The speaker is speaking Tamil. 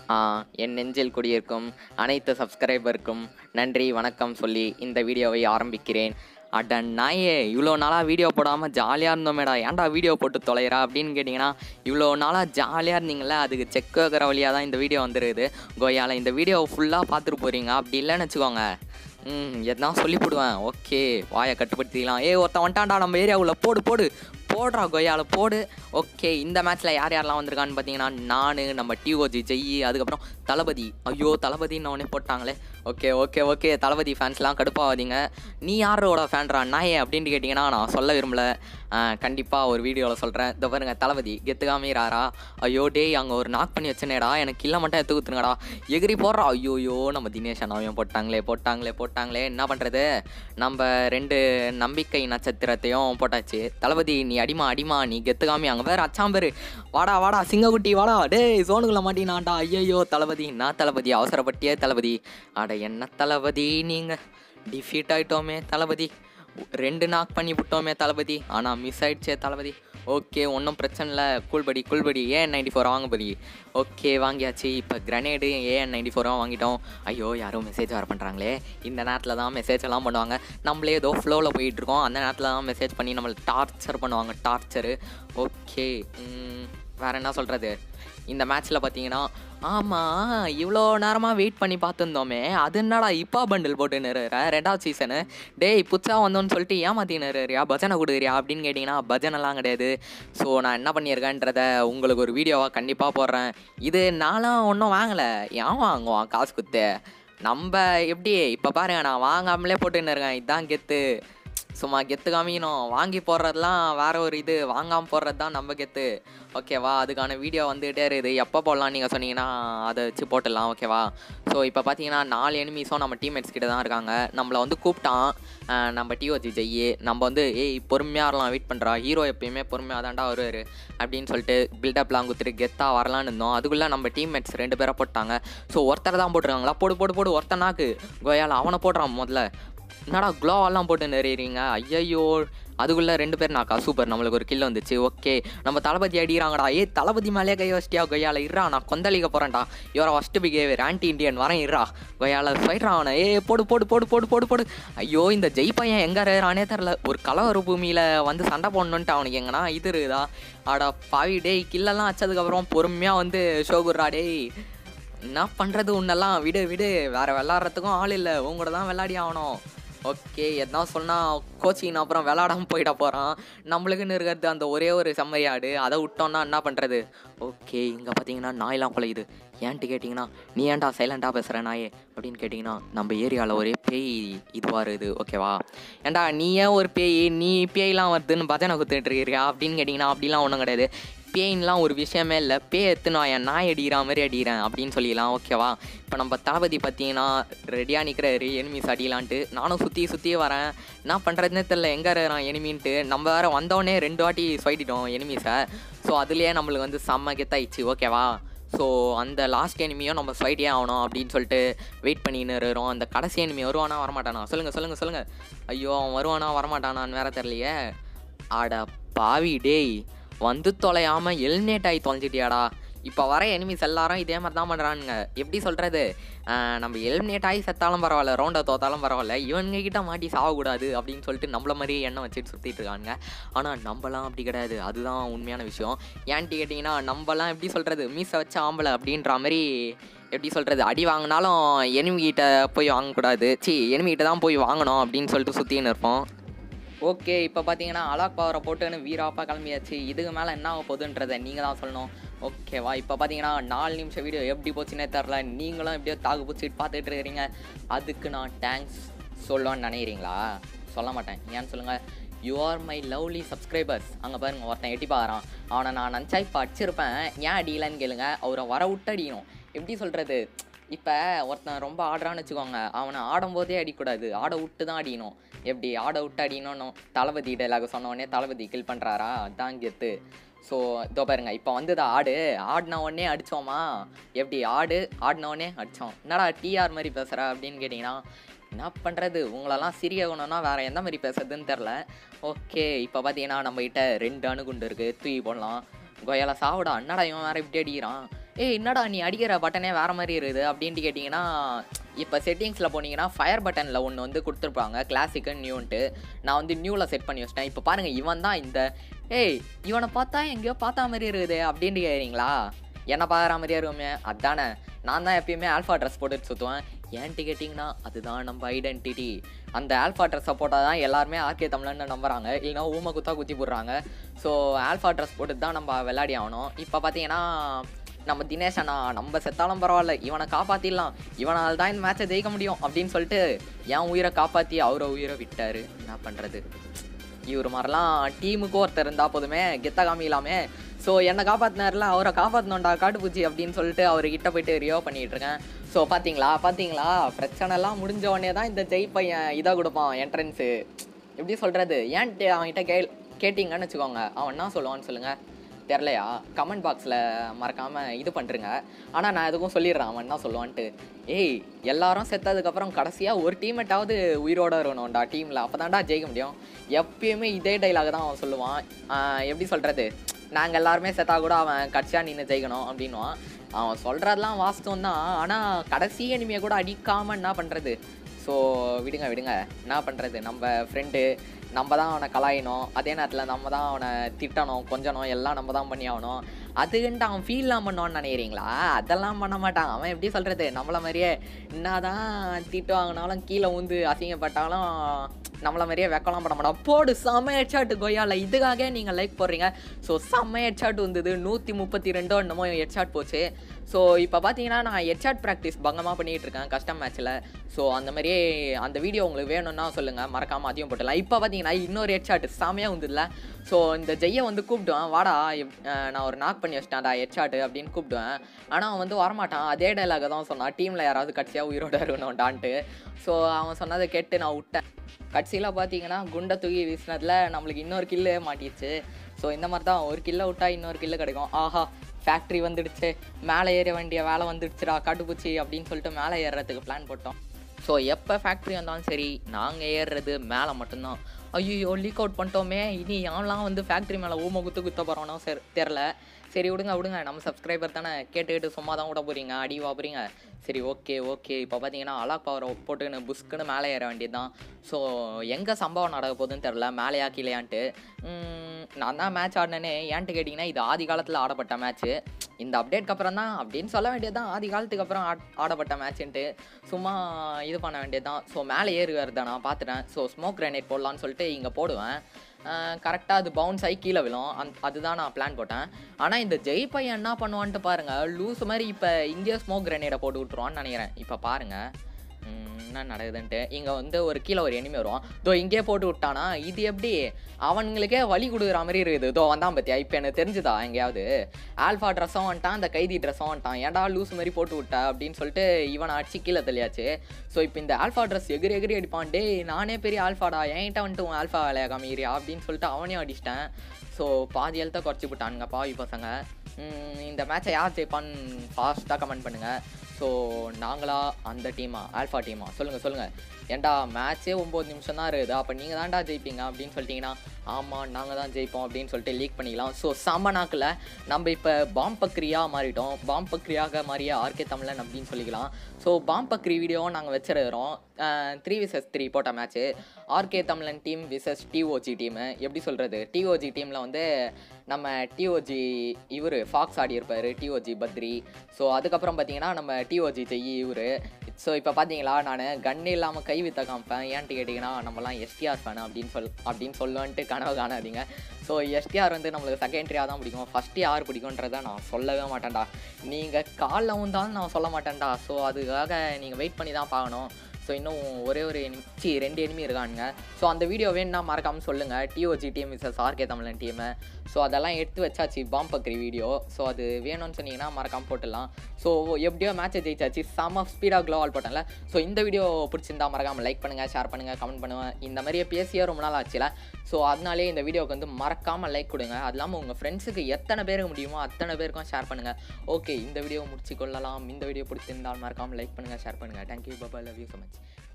ஆ, என் நெஞ்சில் குடியிருக்கும் அனைத்து சப்ஸ்கிரைபருக்கும் நன்றி வணக்கம் சொல்லி இந்த வீடியோவை ஆரம்பிக்கிறேன் அட நாயே இவ்வளோ நாளாக வீடியோ போடாமல் ஜாலியாக இருந்தோமேடா ஏன்டா வீடியோ போட்டு தொலைகிறா அப்படின்னு கேட்டிங்கன்னா இவ்வளோ நாளாக ஜாலியாக இருந்தீங்களே அதுக்கு செக் வைக்கிற வழியாக தான் இந்த வீடியோ வந்துருக்குது கோயால இந்த வீடியோ ஃபுல்லாக பார்த்துட்டு போகிறீங்க அப்படி இல்லைன்னு வச்சுக்கோங்க ம் எதனா சொல்லி போடுவேன் ஓகே வாயை கட்டுப்படுத்திக்கலாம் ஏய் ஒருத்தன் வந்துட்டான்டா நம்ம ஏரியாவுல போடு போடு போடுறா கொய்யால போடு ஓகே இந்த மேட்ச்சில் யார் யாரெல்லாம் வந்திருக்கான்னு பார்த்தீங்கன்னா நான் நம்ம டிஓஜி ஜெய் அதுக்கப்புறம் தளபதி ஐயோ தளபதின்னு உடனே போட்டாங்களே ஓகே ஓகே ஓகே தளபதி ஃபேன்ஸ்லாம் கடுப்பாகாதீங்க நீ யாரோட ஃபேன்ரா நாயே அப்படின்னு கேட்டிங்கன்னா நான் சொல்ல விரும்பல கண்டிப்பாக ஒரு வீடியோவில் சொல்கிறேன் இந்த பாருங்க தளபதி கெத்துக்காமீராரா ஐயோ டேய் அங்கே ஒரு நாக் பண்ணி வச்சனேடா எனக்கு இல்லை மட்டும் எடுத்து குத்துருங்கடா எகிரி போடுறா ஐயோ ஐயோ நம்ம தினேஷ் அண்ணாவையும் போட்டாங்களே போட்டாங்களே போட்டாங்களே என்ன பண்ணுறது நம்ம ரெண்டு நம்பிக்கை நட்சத்திரத்தையும் போட்டாச்சு தளபதி நீ அடிமா அடிமா நீ கெத்துக்காமி அங்கே வேற அச்சாம்பேரு வாடா வாடா சிங்கக்குட்டி வாடா டேய் சோனுக்குள்ள மாட்டினாண்டா ஐயையோ தளபதி நான் தளபதி அவசரப்பட்டியே தளபதி அட என்ன தளபதி நீங்கள் டிஃபீட் ஆயிட்டோமே தளபதி ரெண்டு நாக் பண்ணி விட்டோமே தளபதி ஆனால் மிஸ் ஆயிடுச்சே தளபதி ஓகே ஒன்றும் பிரச்சனை இல்லை கூல்படி கூல்படி ஏஎன் நைன்டி ஃபோர் வாங்க படி ஓகே வாங்கியாச்சு இப்போ கிரனேடு ஏஎன் நைன்டி ஃபோராக வாங்கிட்டோம் ஐயோ யாரும் மெசேஜ் வர பண்ணுறாங்களே இந்த நேரத்தில் தான் மெசேஜ் எல்லாம் பண்ணுவாங்க நம்மளே ஏதோ ஃப்ளோவில் போயிட்டுருக்கோம் அந்த நேரத்தில் தான் மெசேஜ் பண்ணி நம்மளை டார்ச்சர் பண்ணுவாங்க டார்ச்சரு ஓகே வேறு என்ன சொல்கிறது இந்த மேட்ச்சில் பார்த்தீங்கன்னா ஆமாம் இவ்வளோ நேரமாக வெயிட் பண்ணி பார்த்துருந்தோமே அது என்னடா இப்பா பண்டில் போட்டு நிறுற ரெண்டாவது சீசனு டேய் புதுசா வந்தோன்னு சொல்லிட்டு ஏமாத்தி நிறுறியா பஜனை கொடுக்குறியா அப்படின்னு கேட்டிங்கன்னா பஜனைலாம் கிடையாது ஸோ நான் என்ன பண்ணியிருக்கேன்றத உங்களுக்கு ஒரு வீடியோவாக கண்டிப்பாக போடுறேன் இது நானும் ஒன்றும் வாங்கலை ஏன் வாங்குவான் காசு குத்து நம்ம எப்படி இப்போ பாருங்க நான் வாங்காமலே போட்டுன்னு இருக்கேன் இதுதான் கெத்து சும்மா கெத்து காமிக்கணும் வாங்கி போடுறதுலாம் வேற ஒரு இது வாங்காமல் போடுறது தான் நம்ம கெத்து ஓகேவா அதுக்கான வீடியோ வந்துகிட்டே இருக்குது எப்போ போடலாம் நீங்கள் சொன்னீங்கன்னா அதை வச்சு போட்டுடலாம் ஓகேவா ஸோ இப்போ பார்த்தீங்கன்னா நாலு எனிமீஸும் நம்ம டீம்மேட்ஸ் கிட்ட தான் இருக்காங்க நம்மளை வந்து கூப்பிட்டான் அஹ் நம்ம டிஓஜி ஜெய்யி நம்ம வந்து ஏய் பொறுமையாக வரலாம் வெயிட் பண்ணுறா ஹீரோ எப்பயுமே பொறுமையாக தான்டா வருவார் அப்படின்னு சொல்லிட்டு பில்டப்லாம் குத்துட்டு கெத்தாக வரலான்னு இருந்தோம் அதுக்குள்ளே நம்ம டீம்மேட்ஸ் ரெண்டு பேரை போட்டாங்க ஸோ ஒருத்தர் தான் போட்டிருக்காங்களா போடு போடு போடு ஒருத்தனாக்கு கோயால் அவனை போடுறான் முதல்ல என்னடா க்ளோவெல்லாம் போட்டு நிறையிறீங்க ஐயையோ அதுக்குள்ளே ரெண்டு பேர் நாக்கா சூப்பர் நம்மளுக்கு ஒரு கில் வந்துச்சு ஓகே நம்ம தளபதி அடிக்கிறாங்கடா ஏய் தளபதி மேலே கை வச்சிட்டியா கொய்யால இருறா நான் கொந்தளிக்க போகிறேன்டா யோரா ஃபஸ்ட் பிகேவியர் ஆன்டி இண்டியன் வரேன் இருறா கொய்யால ஃபைட்ரா அவனை ஏ போடு போடு போடு போடு போடு போடு ஐயோ இந்த ஜெய் பையன் எங்கே இருக்கிறானே தெரில ஒரு கலவர பூமியில் வந்து சண்டை போடணுன்ட்டு அவனுக்கு எங்கன்னா இது இருக்குதா ஆடா பாவி டேய் கில்லெல்லாம் வச்சதுக்கப்புறம் பொறுமையாக வந்து ஷோகுர்ரா டேய் என்ன பண்ணுறது உன்னெல்லாம் விடு விடு வேறு விளாட்றதுக்கும் ஆள் இல்லை உங்க கூட தான் விளையாடி ஆகணும் ஓகே எதனா சொன்னால் கோச்சிங் அப்புறம் விளாடாம போயிட போகிறான் நம்மளுக்குன்னு இருக்கிறது அந்த ஒரே ஒரு செம்மறி ஆடு அதை விட்டோம்னா என்ன பண்ணுறது ஓகே இங்கே பார்த்தீங்கன்னா நாயெல்லாம் குலையுது ஏன்ட்டு கேட்டிங்கன்னா நீ ஏன்டா சைலண்ட்டாக பேசுகிற நாயே அப்படின்னு கேட்டிங்கன்னா நம்ம ஏரியாவில் ஒரே பேய் இதுவாக இருக்குது ஓகேவா ஏன்டா நீ ஏன் ஒரு பேய் நீ பேய்லாம் வருதுன்னு பஜனை குத்துட்டு இருக்கிறியா அப்படின்னு கேட்டிங்கன்னா அப்படிலாம் ஒன்றும் கிடையாது பேயின்லாம் ஒரு விஷயமே இல்லை பேய் எத்துனா என் நாய் அடிக்கிற மாதிரி அடிக்கிறேன் அப்படின்னு சொல்லிடலாம் ஓகேவா இப்போ நம்ம தளபதி பார்த்தீங்கன்னா ரெடியாக நிற்கிறாரு எனிமீஸ் அடிக்கலான்ட்டு நானும் சுற்றி சுற்றி வரேன் என்ன பண்ணுறதுனே தெரில எங்கே இருக்கிறான் எனிமின்ட்டு நம்ம வேறு வந்தோடனே ரெண்டு வாட்டி சொல்லிட்டோம் எனிமீஸை ஸோ அதுலேயே நம்மளுக்கு வந்து செம்ம கெத்தாயிடுச்சு ஓகேவா ஸோ அந்த லாஸ்ட் எனிமியும் நம்ம ஃபைட்டே ஆகணும் அப்படின்னு சொல்லிட்டு வெயிட் பண்ணின்னு இருக்கிறோம் அந்த கடைசி எனிமி வருவானா வரமாட்டானா சொல்லுங்கள் சொல்லுங்கள் சொல்லுங்கள் ஐயோ அவன் வருவானா வரமாட்டானான்னு வேற தெரியலையே அட பாவி டேய் வந்து தொலையாம எலிமினேட் ஆகி தொலைஞ்சிட்டியாடா இப்போ வர எனிமிஸ் எல்லாரும் இதே மாதிரி தான் பண்ணுறானுங்க எப்படி சொல்கிறது நம்ம எலிமினேட் ஆகி செத்தாலும் பரவாயில்ல ரவுண்டை தோத்தாலும் பரவாயில்ல இவனுங்க கிட்ட மாட்டி சாகக்கூடாது அப்படின்னு சொல்லிட்டு நம்மள மாதிரியே எண்ணம் வச்சுட்டு சுற்றிட்டு இருக்காங்க ஆனால் நம்மலாம் அப்படி கிடையாது அதுதான் உண்மையான விஷயம் ஏன்ட்டு கேட்டிங்கன்னா நம்மலாம் எப்படி சொல்கிறது மீசை வச்ச ஆம்பளை அப்படின்ற மாதிரி எப்படி சொல்கிறது அடி வாங்கினாலும் enemy கிட்ட போய் வாங்கக்கூடாது சி enemy கிட்ட தான் போய் வாங்கணும் அப்படின்னு சொல்லிட்டு சுற்றின்னு இருப்போம் ஓகே இப்போ பார்த்தீங்கன்னா அலாக் பவரை போட்டுன்னு வீராப்பா கிளம்பியாச்சு இதுக்கு மேலே என்ன ஆக போகுதுன்றதை நீங்கள் தான் சொல்லணும் ஓகேவா இப்போ பார்த்தீங்கன்னா நாலு நிமிஷம் வீடியோ எப்படி போச்சுன்னே தெரில நீங்களும் எப்படியோ தாக்கு பிடிச்சிட்டு பார்த்துட்டு இருக்கிறீங்க அதுக்கு நான் தேங்க்ஸ் சொல்லணும்னு நினைக்கிறீங்களா சொல்ல மாட்டேன் ஏன்னு சொல்லுங்கள் you are my lovely subscribers அங்கே பாருங்க ஒருத்தன் எட்டி பார்க்குறான் அவனை நான் நினச்சா இப்போ அடிச்சிருப்பேன் ஏன் அடிக்கலன்னு கேளுங்க அவரை வர விட்டு அடிக்கணும் எப்படி சொல்கிறது இப்போ ஒருத்தன் ரொம்ப ஆடுறான்னு வச்சுக்கோங்க அவனை ஆடும்போதே அடிக்கூடாது ஆட விட்டு தான் அடிக்கணும் எப்படி ஆட விட்டு அடிக்கணும்னு தளபதி டைலாக் சொன்ன உடனே தளபதி கில் பண்ணுறாரா அதான் கெத்து ஸோ இதோ பாருங்க இப்போ வந்தது ஆடு ஆடின உடனே அடித்தோமா எப்படி ஆடு ஆடின உடனே அடித்தோம் என்னடா டிஆர் மாதிரி பேசுகிற அப்படின்னு கேட்டிங்கன்னா என்ன பண்ணுறது உங்களெல்லாம் சிறிய குணம்னா வேறு எந்த மாதிரி பேசுறதுன்னு தெரில ஓகே இப்போ பார்த்தீங்கன்னா நம்மகிட்ட ரெண்டு அணுகுண்டு இருக்குது தூக்கி போடலாம் கொயலை சாவுடா என்னடா இவன் வேறு இப்படி அடிக்கிறான் ஏய் என்னடா நீ அடிக்கிற பட்டனே வேறு மாதிரி இருக்குது அப்படின்ட்டு கேட்டிங்கன்னா இப்போ செட்டிங்ஸில் போனீங்கன்னா ஃபயர் பட்டனில் ஒன்று வந்து கொடுத்துருப்பாங்க கிளாசிக்கு நியூன்ட்டு நான் வந்து நியூவில் செட் பண்ணி வச்சிட்டேன் இப்போ பாருங்கள் இவன் தான் இந்த ஏய் இவனை பார்த்தா எங்கேயோ பார்த்தா மாதிரி இருக்குது அப்படின்ட்டு கேட்குறீங்களா என்ன பார்க்குற மாதிரியே இருக்குமே அதானே நான் தான் எப்பயுமே ஆல்ஃபா ட்ரெஸ் போட்டுட்டு சுற்றுவேன் ஏன்ட்டு கேட்டிங்கன்னா அதுதான் நம்ம ஐடென்டிட்டி அந்த ஆல்ஃபா ட்ரெஸ்ஸை போட்டால் தான் எல்லாருமே ஆர்கே தமிழன்னு நம்புறாங்க இல்லைன்னா ஊமை குத்தா குத்தி போடுறாங்க ஸோ ஆல்ஃபா ட்ரெஸ் போட்டு தான் நம்ம விளையாடி ஆகணும் இப்போ பார்த்தீங்கன்னா நம்ம தினேஷ் அண்ணா நம்ம செத்தாலும் பரவாயில்ல இவனை காப்பாற்றிடலாம் இவனால் தான் இந்த மேட்சை ஜெயிக்க முடியும் அப்படின்னு சொல்லிட்டு என் உயிரை காப்பாற்றி அவரை உயிரை விட்டார் என்ன பண்ணுறது இவர் மாதிரிலாம் டீமுக்கு ஒருத்தர் இருந்தால் போதுமே கெத்த காமிக்கலாமே ஸோ என்னை காப்பாற்றினார்ல அவரை காப்பாற்றணும்டா காட்டுப்பூச்சி அப்படின்னு சொல்லிட்டு அவர்கிட்ட போயிட்டு ரியோ பண்ணிட்டு இருக்கேன் ஸோ பார்த்தீங்களா பார்த்தீங்களா பிரச்சனைலாம் முடிஞ்ச உடனே தான் இந்த ஜெய் பையன் இதாக கொடுப்பான் என்ட்ரன்ஸு எப்படி சொல்கிறது ஏன்ட்டு அவன்கிட்ட கே கேட்டிங்கன்னு வச்சுக்கோங்க அவன் என்ன சொல்லுவான்னு சொல்லுங்கள் தெரிலையா கமெண்ட் பாக்ஸில் மறக்காமல் இது பண்ணுறங்க ஆனால் நான் எதுக்கும் சொல்லிடுறேன் அவன் என்ன சொல்லுவான்ட்டு ஏய் எல்லாரும் செத்ததுக்கப்புறம் கடைசியாக ஒரு டீமேட்டாவது உயிரோட இருக்கணும்டா டீமில் அப்போ தான்டா ஜெயிக்க முடியும் எப்பயுமே இதே டைலாக் தான் அவன் சொல்லுவான் ஆஹ் எப்படி சொல்கிறது நாங்கள் எல்லாருமே செத்தா கூட அவன் கட்சியாக நின்று ஜெயிக்கணும் அப்படின்னுவான் அவன் சொல்கிறதெல்லாம் வாஸ்தவம் தான் ஆனால் கடைசி இனிமையை கூட அடிக்காமல் என்ன பண்ணுறது ஸோ விடுங்க விடுங்க என்ன பண்ணுறது நம்ம ஃப்ரெண்டு நம்ம தான் அவனை கலாயணும் அதே நேரத்தில் நம்ம தான் அவனை திட்டணும் கொஞ்சணும் எல்லாம் நம்ம தான் பண்ணி ஆகணும் அதுக்குன்ட்டு அவன் ஃபீல்லாம் பண்ணுவான்னு நினைக்கிறீங்களா அதெல்லாம் பண்ண மாட்டான் அவன் எப்படி சொல்கிறது நம்மள மாதிரியே என்னதான் திட்டு வாங்கினாலும் கீழே ஊந்து அசிங்கப்பட்டாலும் நம்மள மாதிரியே வெக்கலாம் பண்ண மாட்டோம் போடு செம்ம ஹெட்ஷாட் கொய்யால இதுக்காக நீங்கள் லைக் போடுறீங்க ஸோ செம்ம ஹெட்ஷாட் வந்தது நூற்றி முப்பத்தி ரெண்டோ என்னமோ ஹெட்ஷாட் போச்சு ஸோ இப்போ பார்த்தீங்கன்னா நான் ஹெட்ஷாட் ப்ராக்டிஸ் பங்கமாக பண்ணிகிட்டு இருக்கேன் கஸ்டம் மேட்ச்சில் ஸோ அந்த மாதிரியே அந்த வீடியோ உங்களுக்கு வேணும்னா சொல்லுங்கள் மறக்காமல் அதையும் போட்டுடலாம் இப்போ பார்த்தீங்கன்னா இன்னொரு ஹெட்ஷாட் செம்மையாக வந்துதுல ஸோ இந்த ஜெய்யை வந்து கூப்பிடுவேன் வாடா எப்- அஹ் நான் ஒரு நாக் பண்ணி வச்சிட்டேன்டா ஹெட்ஷாட்டு அப்படின்னு கூப்பிடுவேன் ஆனால் அவன் வந்து வரமாட்டான் அதே டைலாக தான் சொன்னான் டீமில் யாராவது கடைசியாக உயிரோட இருக்கணும்டான்ட்டு ஸோ அவன் சொன்னதை கேட்டு நான் விட்டேன் கடைசியில் பார்த்தீங்கன்னா குண்டை தூக்கி வீசினதுல நம்மளுக்கு இன்னொரு கில்லு மாட்டிடுச்சு ஸோ இந்த மாதிரி தான் ஒரு கில்லை விட்டா இன்னொரு கில்லு கிடைக்கும் ஆஹா ஃபேக்ட்ரி வந்துடுச்சு மேலே ஏற வேண்டிய வேலை வந்துடுச்சுடா காட்டுப்பூச்சி அப்படின்னு சொல்லிட்டு மேலே ஏறுறதுக்கு பிளான் போட்டோம் ஸோ எப்போ ஃபேக்ட்ரி வந்தாலும் சரி நாங்கள் ஏறுறது மேலே மட்டும்தான் ஐயோ லீக் அவுட் பண்ணிட்டோமே இனி யாரெல்லாம் வந்து ஃபேக்ட்ரி மேலே ஊமை குத்து குத்த போகிறோனோ சரி தெரில சரி விடுங்க விடுங்க நம்ம சப்ஸ்கிரைபர் தானே கேட்டு கேட்டு சும்மா தான் விட போகிறீங்க அடி போகிறீங்க சரி ஓகே ஓகே இப்போ பார்த்தீங்கன்னா அலாக் பவர் போட்டுக்கின்னு புஸ்க்குன்னு மேலே ஏற வேண்டியது தான் ஸோ எங்கே சம்பவம் நடக்க போகுதுன்னு தெரில மேலேயா கீழேயான்ட்டு உம், நான் தான் மேட்ச் ஆடினேனே ஏன்ட்டு கேட்டிங்கன்னா இது ஆதி காலத்தில் ஆடப்பட்ட மேட்ச்சு இந்த அப்டேட்க்கு அப்புறம் தான் அப்படின்னு சொல்ல வேண்டியது தான் ஆதி காலத்துக்கு அப்புறம் ஆட்- ஆடப்பட்ட மேட்ச்ன்ட்டு சும்மா இது பண்ண வேண்டியது தான் ஸோ மேலே ஏறி வருதா நான் பார்த்துட்டேன் ஸோ ஸ்மோக் கிரனேட் போடலான்னு சொல்லிட்டு இங்கே போடுவேன் கரெக்டாக அது பவுன்ஸ் ஆகி கீழே விழும் அந் அதுதான் நான் பிளான் போட்டேன் ஆனால் இந்த ஜெய் பையன் என்ன பண்ணுவான்ட்டு பாருங்கள் லூஸ் மாதிரி இப்போ இங்கே ஸ்மோக் கிரனேடை போட்டு விட்ருவான்னு நினைக்கிறேன் இப்போ பாருங்கள் ம், என்ன நடக்குதுன்ட்டு இங்கே வந்து ஒரு கீழே ஒரு எனிமி வரும் இதோ இங்கே போட்டு விட்டானா இது எப்படி அவனுங்களுக்கே வழி கொடுக்குற மாதிரி இருக்குது இதோ வந்தான் பத்தியா இப்போ எனக்கு தெரிஞ்சுதா எங்கேயாவது ஆல்ஃபா ட்ரெஸ்ஸும் வந்துட்டான் அந்த கைதி ட்ரெஸ்ஸும் வந்துட்டான் ஏன்டா லூஸ் மாதிரி போட்டு விட்ட அப்படின்னு சொல்லிட்டு இவனை அடிச்சு கீழே தள்ளியாச்சு ஸோ இப்போ இந்த ஆல்ஃபா ட்ரெஸ் எகிரி எகிரி அடிப்பான் டேய் நானே பெரிய ஆல்ஃபாடா என்கிட்ட வந்துட்டு உன் ஆல்ஃபா வேலையா காமிக்கிறியா அப்படின்னு சொல்லிட்டு அவனையும் அடிச்சிட்டேன் ஸோ பாதி எழுத்த குறைச்சி விட்டானுங்க பாவி பசங்க ம், இந்த மேட்சை யார் ஜெயிப்பான்னு ஃபாஸ்ட்டாக கமெண்ட் பண்ணுங்கள் ஸோ நாங்களா அந்த டீமா ஆல்ஃபா டீமா சொல்லுங்கள் சொல்லுங்கள் ஏன்டா மேட்ச்சே ஒம்பது நிமிஷம் தான் இருக்குது அப்போ நீங்கள் தான்டா ஜெயிப்பீங்க அப்படின்னு சொல்லிட்டீங்கன்னா ஆமாம் நாங்கள் தான் ஜெயிப்போம் அப்படின்னு சொல்லிட்டு லீக் பண்ணிக்கலாம் ஸோ செம்ம நாக்கில் நம்ம இப்போ பாம் பக்ரியா மாறிட்டோம் பாம் பக்ரியாக மாறிய ஆர்கே தமிழன் அப்படின்னு சொல்லிக்கலாம் ஸோ பாம் பக்ரி வீடியோவும் நாங்கள் வச்சிருக்கிறோம் த்ரீ விசஸ் த்ரீ போட்ட match RK Tamizhan team versus DOG team எப்படி சொல்கிறது டிஓஜி டீமில் வந்து நம்ம டிஓஜி இவர் ஃபாக்ஸ் ஆடி இருப்பார் டிஓஜி பத்ரி ஸோ அதுக்கப்புறம் பார்த்தீங்கன்னா நம்ம டிஓஜி ஜெய் இவர் ஸோ இப்போ பார்த்தீங்களா நான் கன் இல்லாமல் கை வித்த காமிப்பேன் ஏன்ட்டு கேட்டிங்கன்னா நம்மலாம் எஸ்டிஆர் ஃபேன் அப்படின்னு சொல் அப்படின்னு சொல்லுவேன்ட்டு கனவு காணாதீங்க ஸோ எஸ்டிஆர் வந்து நம்மளுக்கு செகண்டரியாக தான் பிடிக்கும் ஃபஸ்ட்டு யார் பிடிக்குன்றதை நான் சொல்லவே மாட்டேன்டா நீங்கள் காலில் வந்தாலும் நான் சொல்ல மாட்டேன்டா ஸோ அதுக்காக நீங்கள் வெயிட் பண்ணி தான் பார்க்கணும் ஸோ இன்னும் ஒரே ஒரு enemy- சி ரெண்டு enemy இருக்கானுங்க ஸோ அந்த வீடியோ வேணும்னா மறக்காமல் சொல்லுங்கள் DOG team versus RK Tamizhan team so அதெல்லாம் எடுத்து வச்சாச்சு பாம் பக்ரி வீடியோ ஸோ அது வேணும்னு சொன்னீங்கன்னா மறக்காமல் போட்டுடலாம் ஸோ எப்படியோ மேட்சை ஜெயிச்சாச்சு செம ஸ்பீடாக க்ளோவால் போட்டேன்ல ஸோ இந்த வீடியோ பிடிச்சிருந்தா மறக்காமல் லைக் பண்ணுங்கள் ஷேர் பண்ணுங்கள் கமெண்ட் பண்ணுவேன் இந்த மாதிரியே பேசியே ரொம்ப நாள் ஆச்சுல ஸோ அதனாலே இந்த வீடியோக்கு வந்து மறக்காமல் லைக் கொடுங்க அது இல்லாமல் உங்கள் ஃப்ரெண்ட்ஸுக்கு எத்தனை பேருக்கு முடியுமோ அத்தனை பேருக்கும் ஷேர் பண்ணுங்கள் ஓகே இந்த வீடியோ முடிச்சு கொள்ளலாம் இந்த வீடியோ பிடிச்சிருந்தால் மறக்காமல் லைக் பண்ணுங்கள் ஷேர் பண்ணுங்கள் தேங்க்யூ பாபா லவ் யூ ஸோ மச்